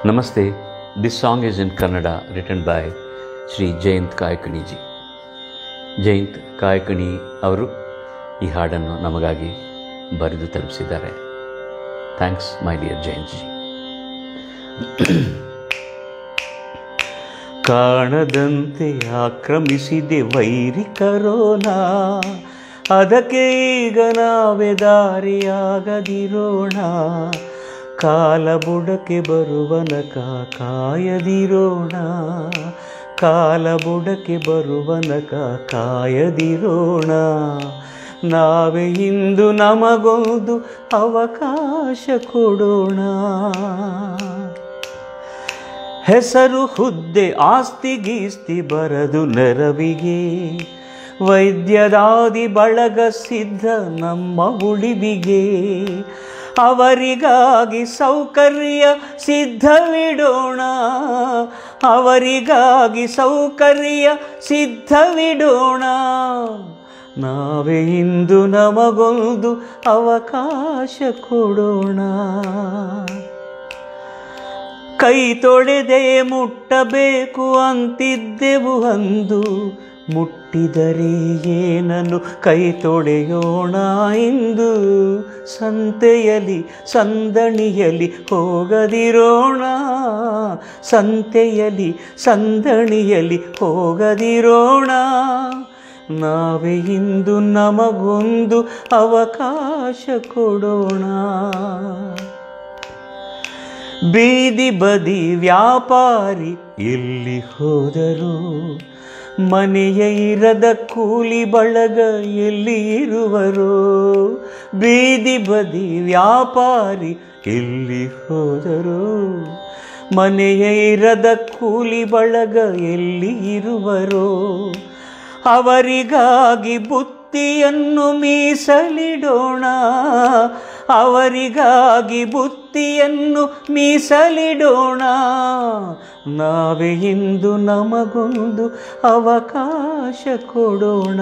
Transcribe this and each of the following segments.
Namaste. This song is in Kannada, written by Shri Jayant ಕಾಯಕಣಿಜಿ Jayant ಕಾಯಕಣಿ ಅವರು ಈ ಹಾಡನ್ನು ನಮಗಾಗಿ ಬರೆದು ತಲುಪಿಸಿದ್ದಾರೆ thanks my dear Jayant G ಕಾಣದಂತೆ ಆಕ್ರಮಿಸಿದೆ ವೈರಿ ಕರೋನಾ ಅದಕ್ಕೆ ಈಗ ನಾವೇ ದಾರಿಯಾಗದಿರೋಣ ಕಾಲ ಬುಡಕ್ಕೆ ಬರುವನಕ ಕಾಯದಿರೋಣ ಕಾಲ ಬುಡಕ್ಕೆ ಬರುವನಕ ಕಾಯದಿರೋಣ ನಾವೇ ಇಂದು ನಮಗೊಂದು ಅವಕಾಶ ಕೊಡೋಣ ಹೆಸರು ಹುದ್ದೆ ಆಸ್ತಿ ಗೀಸ್ತಿ ಬರದು ನೆರವಿಗೆ ವೈದ್ಯದಾದಿ ಬಳಗ ಸಿದ್ಧ ನಮ್ಮ ಉಳಿವಿಗೆ ಅವರಿಗಾಗಿ ಸೌಕರ್ಯ ಸಿದ್ಧವಿಡೋಣ ಅವರಿಗಾಗಿ ಸೌಕರ್ಯ ಸಿದ್ಧವಿಡೋಣ ನಾವೇ ಇಂದು ನಮಗೊಂದು ಅವಕಾಶ ಕೊಡೋಣ ಕೈ ತೊಳೆದೆ ಮುಟ್ಟಬೇಕು ಅಂತಿದ್ದೆವು ಅಂದು ಮುಟ್ಟಿದರೆ ಏನನ್ನು ಕೈ ತೊಳೆಯೋಣ ಎಂದು ಸಂತೆಯಲಿ ಸಂದಣಿಯಲಿ ಹೋಗದಿರೋಣ ಸಂತೆಯಲಿ ಸಂದಣಿಯಲಿ ಹೋಗದಿರೋಣ ನಾವೇ ಇಂದು ನಮಗೊಂದು ಅವಕಾಶ ಕೊಡೋಣ ಬೀದಿ ಬದಿ ವ್ಯಾಪಾರಿ ಎಲ್ಲಿ ಹೋದರು ಮನೆಯ ಇರದ ಕೂಲಿ ಬಳಗ ಎಲ್ಲಿ ಇರುವರು ಬೀದಿ ಬದಿ ವ್ಯಾಪಾರಿ ಎಲ್ಲಿ ಹೋದರು ಮನೆಯ ಇರದ ಕೂಲಿ ಬಳಗ ಎಲ್ಲಿ ಇರುವರು ಅವರಿಗಾಗಿ ಬುತ್ತಿಯನ್ನು ಮೀಸಲಿಡೋಣ ಅವರಿಗಾಗಿ ಬುತ್ತಿಯನ್ನು ಮೀಸಲಿಡೋಣ ನಾವೇ ಇಂದು ನಮಗೊಂದು ಅವಕಾಶ ಕೊಡೋಣ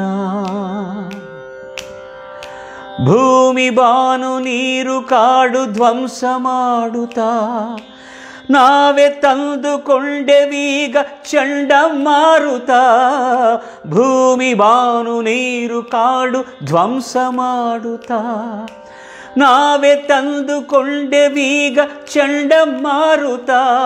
ಭೂಮಿ ಬಾನು ನೀರು ಕಾಡು ಧ್ವಂಸ ಮಾಡುತ್ತಾ ನಾವೇ ತಂದುಕೊಂಡೆವೀಗ ಚಂಡಮಾರುತ ಭೂಮಿ ಬಾನು ನೀರು ಕಾಡು ಧ್ವಂಸ ಮಾಡುತ್ತಾ ನಾವೇ ತಂದುಕೊಂಡೆವೀಗ ಚಂಡಮಾರುತ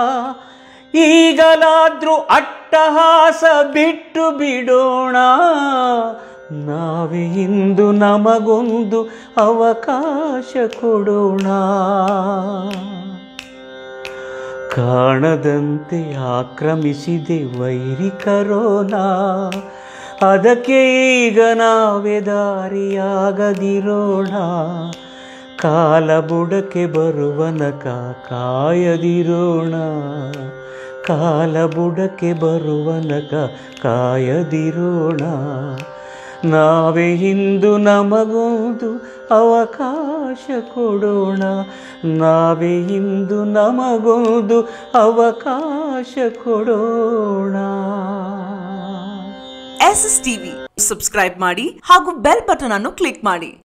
ಈಗಲಾದ್ರೂ ಅಟ್ಟಹಾಸ ಬಿಟ್ಟು ಬಿಡೋಣ ನಾವೇ ಇಂದು ನಮಗೊಂದು ಅವಕಾಶ ಕೊಡೋಣ ಕಾಣದಂತೆ ಆಕ್ರಮಿಸಿದೆ ವೈರಿ ಕರೋನಾ ಅದಕ್ಕೆ ಈಗ ನಾವೇ ದಾರಿಯಾಗದಿರೋಣ ಕಾಲ ಬುಡಕ್ಕೆ ಬರುವನಕ ಕಾಯದಿರೋಣ ಕಾಲ ಬುಡಕ್ಕೆ ಬರುವನಕ ಕಾಯದಿರೋಣ ನಾವೇ ಇಂದು ನಮಗೊಂದು ಅವಕಾಶ ಕೊಡೋಣ ನಾವೇ ಇಂದು ನಮಗೊಂದು ಅವಕಾಶ ಕೊಡೋಣ ಎಸ್ ಎಸ್ ಟಿವಿ ಸಬ್ಸ್ಕ್ರೈಬ್ ಮಾಡಿ ಹಾಗೂ ಬೆಲ್ ಬಟನ್ ಅನ್ನು ಕ್ಲಿಕ್ ಮಾಡಿ